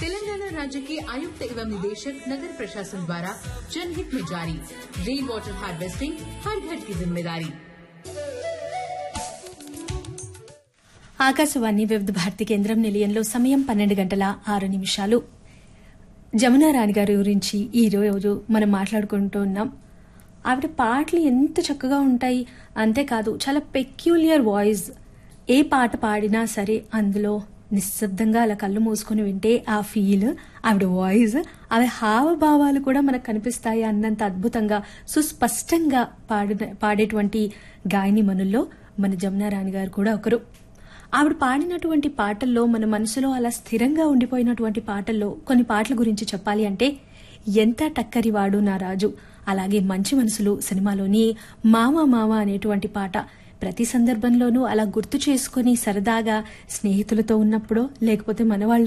तेलंगाना राज्य के आयुक्त एवं निदेशक नगर प्रशासन द्वारा जनहित में जारी रेन वाटर हार्वेस्टिंग हर घर की जिम्मेदारी ఆకాశవాణి వివిధ భారతి కేంద్రం నిలయంలో సమయం పన్నెండు గంటల ఆరు నిమిషాలు జమునా రాణి గారి గురించి ఈ రోజు మనం మాట్లాడుకుంటూ ఉన్నాం ఆవిడ పాటలు ఎంత చక్కగా ఉంటాయి అంతేకాదు చాలా పెక్యులియర్ వాయిస్ ఏ పాట పాడినా సరే అందులో నిశ్శబ్దంగా అలా కళ్ళు మూసుకొని వింటే ఆ ఫీల్ ఆవిడ వాయిస్ ఆవిడ హావభావాలు కూడా మనకు కనిపిస్తాయి అన్నంత అద్భుతంగా సుస్పష్టంగా పాడిన పాడేటువంటి గాయని మనుల్లో మన జమునా రాణి గారు కూడా ఒకరు ఆవిడ పాడినటువంటి పాటల్లో మన మనసులో అలా స్థిరంగా ఉండిపోయినటువంటి పాటల్లో కొన్ని పాటల గురించి చెప్పాలి అంటే ఎంత టక్కరివాడు నా రాజు అలాగే మంచి మనసులు సినిమాలోని మామ మామ అనేటువంటి పాట ప్రతి సందర్భంలోనూ అలా గుర్తు చేసుకుని సరదాగా స్నేహితులతో ఉన్నప్పుడో లేకపోతే మన వాళ్ళ